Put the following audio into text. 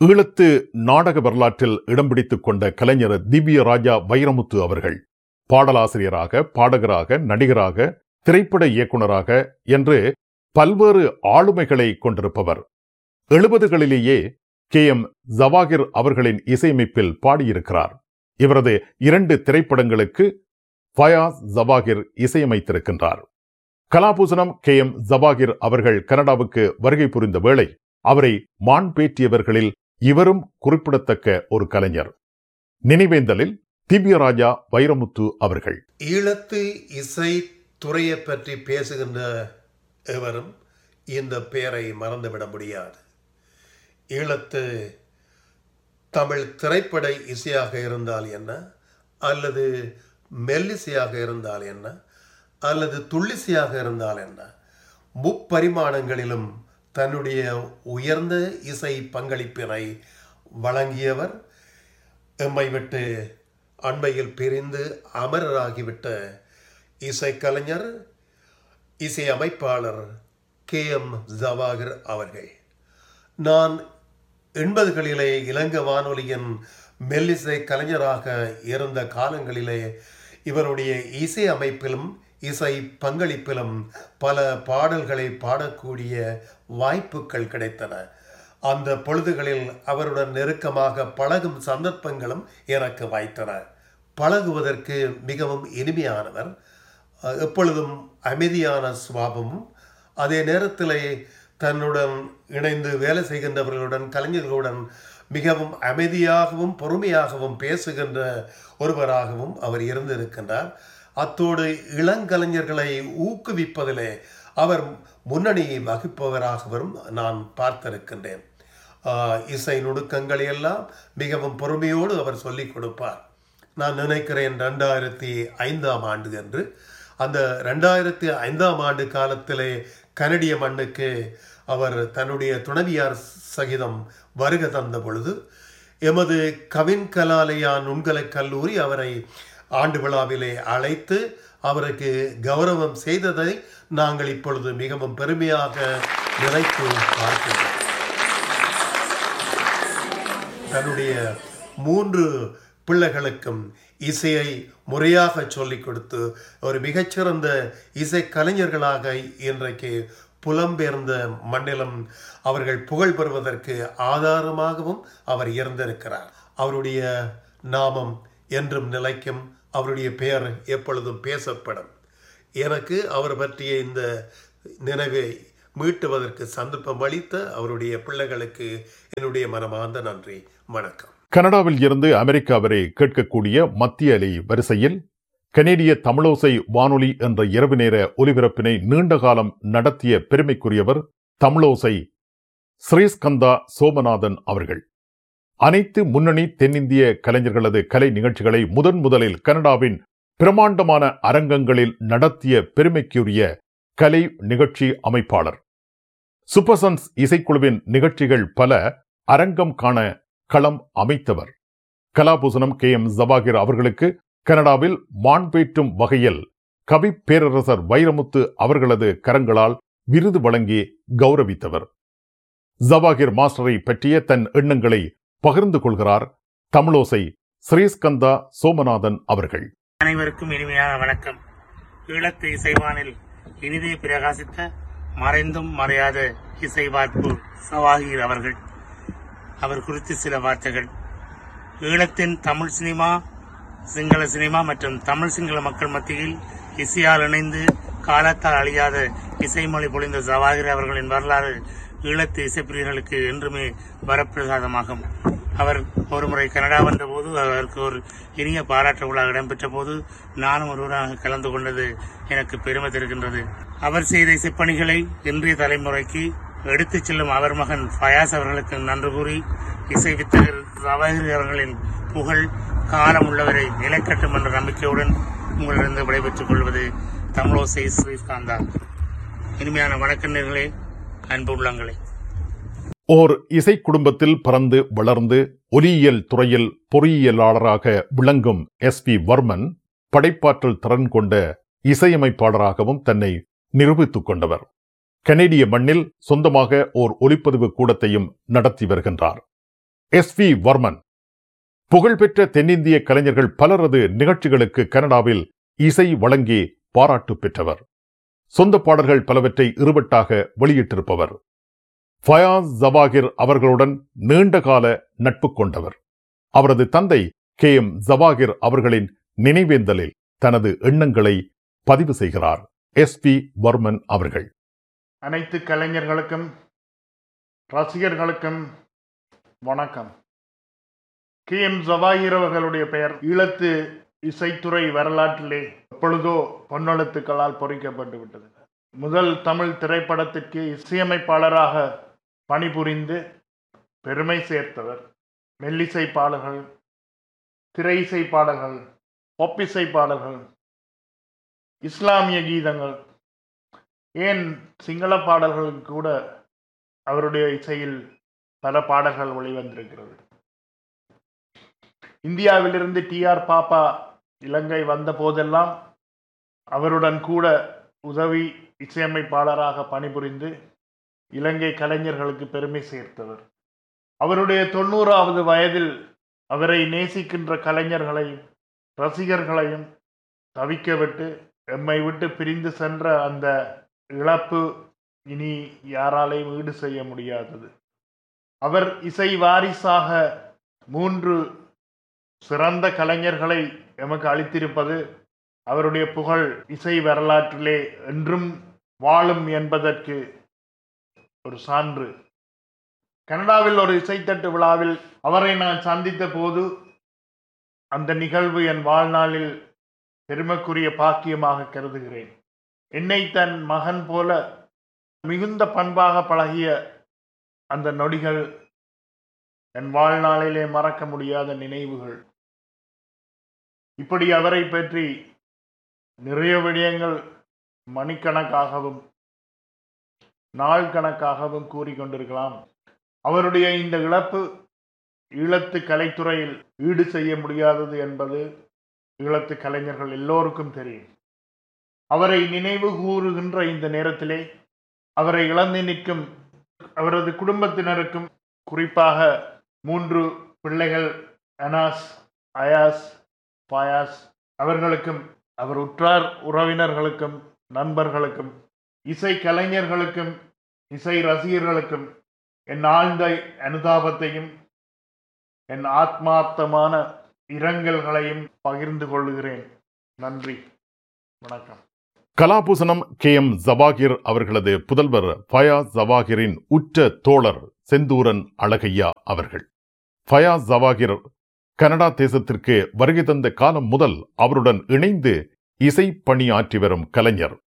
ஈழத்து நாடக வரலாற்றில் இடம் பிடித்துக் கொண்ட கலைஞர் திவ்ய ராஜா வைரமுத்து அவர்கள் பாடலாசிரியராக பாடகராக நடிகராக திரைப்பட இயக்குனராக என்று பல்வேறு ஆளுமைகளை கொண்டிருப்பவர் எழுபதுகளிலேயே கே எம் ஜவாகிர் அவர்களின் இசையமைப்பில் பாடியிருக்கிறார் இவரது இரண்டு திரைப்படங்களுக்கு ஃபயாஸ் ஜவாகிர் இசையமைத்திருக்கின்றார் கலாபூசணம் கே எம் ஜவாகிர் அவர்கள் கனடாவுக்கு வருகை புரிந்த வேளை அவரை மான் பேற்றியவர்களில் இவரும் குறிப்பிடத்தக்க ஒரு கலைஞர் நினைவேந்தலில் திவ்யராஜா வைரமுத்து அவர்கள் ஈழத்து இசை துறையை பற்றி பேசுகின்ற எவரும் இந்த பெயரை மறந்துவிட முடியாது ஈழத்து தமிழ் திரைப்பட இசையாக இருந்தால் என்ன அல்லது மெல்லிசையாக இருந்தால் என்ன அல்லது துள்ளிசையாக இருந்தால் என்ன முப்பரிமாணங்களிலும் தன்னுடைய உயர்ந்த இசை பங்களிப்பினை வழங்கியவர் எம்மை விட்டு அண்மையில் பிரிந்து அமரராகிவிட்ட இசைக்கலைஞர் இசையமைப்பாளர் கே எம் ஜவாகர் அவர்கள் நான் எண்பதுகளிலே இலங்கை வானொலியின் மெல்லிசை கலைஞராக இருந்த காலங்களிலே இவருடைய இசை அமைப்பிலும் இசை பங்களிப்பிலும் பல பாடல்களை பாடக்கூடிய வாய்ப்புகள் கிடைத்தன அந்த பொழுதுகளில் அவருடன் நெருக்கமாக பழகும் சந்தர்ப்பங்களும் எனக்கு வாய்த்தன பழகுவதற்கு மிகவும் இனிமையானவர் எப்பொழுதும் அமைதியான சுவாபமும் அதே நேரத்தில் தன்னுடன் இணைந்து வேலை செய்கின்றவர்களுடன் கலைஞர்களுடன் மிகவும் அமைதியாகவும் பொறுமையாகவும் பேசுகின்ற ஒருவராகவும் அவர் இருந்திருக்கின்றார் அத்தோடு இளங்கலைஞர்களை ஊக்குவிப்பதிலே அவர் முன்னணி வகிப்பவராகவும் நான் பார்த்திருக்கின்றேன் இசை நுணுக்கங்களை எல்லாம் மிகவும் பொறுமையோடு அவர் சொல்லிக் கொடுப்பார் நான் நினைக்கிறேன் ரெண்டாயிரத்தி ஐந்தாம் ஆண்டு என்று அந்த ரெண்டாயிரத்தி ஐந்தாம் ஆண்டு காலத்திலே கனடிய மண்ணுக்கு அவர் தன்னுடைய துணைவியார் சகிதம் வருகை தந்த பொழுது எமது கவின் கலாலயா நுண்கலை கல்லூரி அவரை ஆண்டு விழாவிலே அழைத்து அவருக்கு கௌரவம் செய்ததை நாங்கள் இப்பொழுது மிகவும் பெருமையாக நினைத்து பார்க்கின்றோம் தன்னுடைய மூன்று பிள்ளைகளுக்கும் இசையை முறையாக சொல்லிக் கொடுத்து ஒரு மிகச்சிறந்த இசை கலைஞர்களாக இன்றைக்கு புலம்பெயர்ந்த மண்ணிலும் அவர்கள் புகழ் பெறுவதற்கு ஆதாரமாகவும் அவர் இருந்திருக்கிறார் அவருடைய நாமம் என்றும் நிலைக்கும் அவருடைய பெயர் எப்பொழுதும் பேசப்படும் எனக்கு அவர் பற்றிய இந்த நினைவை மீட்டுவதற்கு சந்தர்ப்பம் அளித்த அவருடைய பிள்ளைகளுக்கு என்னுடைய மனமார்ந்த நன்றி வணக்கம் கனடாவில் இருந்து அமெரிக்கா வரை கேட்கக்கூடிய மத்திய அலை வரிசையில் கனேடிய தமிழோசை வானொலி என்ற இரவு நேர ஒலிபரப்பினை நீண்ட காலம் நடத்திய பெருமைக்குரியவர் தமிழோசை ஸ்ரீஸ்கந்தா சோமநாதன் அவர்கள் அனைத்து முன்னணி தென்னிந்திய கலைஞர்களது கலை நிகழ்ச்சிகளை முதன் முதலில் கனடாவின் பிரமாண்டமான அரங்கங்களில் நடத்திய பெருமைக்குரிய கலை நிகழ்ச்சி அமைப்பாளர் சூப்பர்சன்ஸ் இசைக்குழுவின் நிகழ்ச்சிகள் பல அரங்கம் காண களம் அமைத்தவர் கலாபூசணம் கே எம் ஜவாகிர் அவர்களுக்கு கனடாவில் மாண்பேற்றும் வகையில் கவி பேரரசர் வைரமுத்து அவர்களது கரங்களால் விருது வழங்கி கௌரவித்தவர் ஜவாகிர் மாஸ்டரை பற்றிய தன் எண்ணங்களை பகிர்ந்து கொள்கிறார் தமிழோசை ஸ்ரீஸ்கந்தா சோமநாதன் அவர்கள் அனைவருக்கும் இனிமையான வணக்கம் ஈழத்து இசைவானில் இனிதே பிரகாசித்த மறைந்தும் மறையாத இசை வார்ப்பு சவாகிர் அவர்கள் அவர் குறித்து சில வார்த்தைகள் ஈழத்தின் தமிழ் சினிமா சிங்கள சினிமா மற்றும் தமிழ் சிங்கள மக்கள் மத்தியில் இசையால் இணைந்து காலத்தால் அழியாத இசைமொழி பொழிந்த ஜவாகிர் அவர்களின் வரலாறு ஈழத்து இசைப்பிரியர்களுக்கு என்றுமே வரப்பிரசாதமாகும் அவர் ஒருமுறை கனடா வந்தபோது அவருக்கு ஒரு இனிய பாராட்டு விழா இடம்பெற்ற போது நானும் ஒருவராக கலந்து கொண்டது எனக்கு பெருமை தருகின்றது அவர் செய்த இசைப்பணிகளை இன்றைய தலைமுறைக்கு எடுத்துச் செல்லும் அவர் மகன் ஃபயாஸ் அவர்களுக்கு நன்றி கூறி இசை வித்தகர் ஜவாஹிர் அவர்களின் புகழ் காலம் உள்ளவரை நிலைக்கட்டும் என்ற நம்பிக்கையுடன் உங்களிடம் விடைபெற்றுக் கொள்வது தமிழோசை ஸ்ரீகாந்தா இனிமையான வணக்கங்களே அன்பு உள்ளங்களே ஓர் இசை குடும்பத்தில் பிறந்து வளர்ந்து ஒலியியல் துறையில் பொறியியலாளராக விளங்கும் எஸ் பி வர்மன் படைப்பாற்றல் திறன் கொண்ட இசையமைப்பாளராகவும் தன்னை நிரூபித்துக் கொண்டவர் கனேடிய மண்ணில் சொந்தமாக ஓர் ஒலிப்பதிவு கூடத்தையும் நடத்தி வருகின்றார் எஸ் வி வர்மன் புகழ்பெற்ற தென்னிந்திய கலைஞர்கள் பலரது நிகழ்ச்சிகளுக்கு கனடாவில் இசை வழங்கி பாராட்டு பெற்றவர் சொந்த பாடல்கள் பலவற்றை இருவட்டாக வெளியிட்டிருப்பவர் ஃபயாஸ் ஜவாகிர் அவர்களுடன் நீண்டகால நட்பு கொண்டவர் அவரது தந்தை கே எம் ஜவாகிர் அவர்களின் நினைவேந்தலில் தனது எண்ணங்களை பதிவு செய்கிறார் எஸ் பி வர்மன் அவர்கள் அனைத்து கலைஞர்களுக்கும் ரசிகர்களுக்கும் வணக்கம் கே எம் ஜவாஹிர் அவர்களுடைய பெயர் ஈழத்து இசைத்துறை வரலாற்றிலே எப்பொழுதோ பொன்னெழுத்துக்களால் பொறிக்கப்பட்டு விட்டது முதல் தமிழ் திரைப்படத்திற்கு இசையமைப்பாளராக பணிபுரிந்து பெருமை சேர்த்தவர் மெல்லிசை பாடல்கள் திரை இசை பாடல்கள் ஒப்பிசை பாடல்கள் இஸ்லாமிய கீதங்கள் ஏன் சிங்கள பாடல்களுக்கு கூட அவருடைய இசையில் பல பாடல்கள் வெளிவந்திருக்கிறது இந்தியாவிலிருந்து டி ஆர் பாப்பா இலங்கை வந்த போதெல்லாம் அவருடன் கூட உதவி இசையமைப்பாளராக பணிபுரிந்து இலங்கை கலைஞர்களுக்கு பெருமை சேர்த்தவர் அவருடைய தொண்ணூறாவது வயதில் அவரை நேசிக்கின்ற கலைஞர்களையும் ரசிகர்களையும் தவிக்க விட்டு எம்மை விட்டு பிரிந்து சென்ற அந்த இழப்பு இனி யாராலையும் ஈடு செய்ய முடியாதது அவர் இசை வாரிசாக மூன்று சிறந்த கலைஞர்களை எமக்கு அளித்திருப்பது அவருடைய புகழ் இசை வரலாற்றிலே என்றும் வாழும் என்பதற்கு ஒரு சான்று கனடாவில் ஒரு இசைத்தட்டு விழாவில் அவரை நான் சந்தித்த போது அந்த நிகழ்வு என் வாழ்நாளில் பெருமைக்குரிய பாக்கியமாக கருதுகிறேன் என்னை தன் மகன் போல மிகுந்த பண்பாக பழகிய அந்த நொடிகள் என் வாழ்நாளிலே மறக்க முடியாத நினைவுகள் இப்படி அவரை பற்றி நிறைய விடயங்கள் மணிக்கணக்காகவும் நாள் கணக்காகவும் கூறிக்கொண்டிருக்கலாம் அவருடைய இந்த இழப்பு ஈழத்து கலைத்துறையில் ஈடு செய்ய முடியாதது என்பது ஈழத்து கலைஞர்கள் எல்லோருக்கும் தெரியும் அவரை நினைவு கூறுகின்ற இந்த நேரத்திலே அவரை இழந்து நிற்கும் அவரது குடும்பத்தினருக்கும் குறிப்பாக மூன்று பிள்ளைகள் அனாஸ் அயாஸ் பாயாஸ் அவர்களுக்கும் அவர் உற்றார் உறவினர்களுக்கும் நண்பர்களுக்கும் இசை கலைஞர்களுக்கும் இசை ரசிகர்களுக்கும் என் ஆழ்ந்த அனுதாபத்தையும் என் ஆத்மார்த்தமான இரங்கல்களையும் பகிர்ந்து கொள்கிறேன் நன்றி வணக்கம் கலாபூசணம் கே எம் ஜவாகிர் அவர்களது புதல்வர் ஃபயாஸ் ஜவாகிரின் உற்ற தோழர் செந்தூரன் அழகையா அவர்கள் ஃபயாஸ் ஜவாகிர் கனடா தேசத்திற்கு வருகை தந்த காலம் முதல் அவருடன் இணைந்து இசை பணியாற்றி வரும் கலைஞர்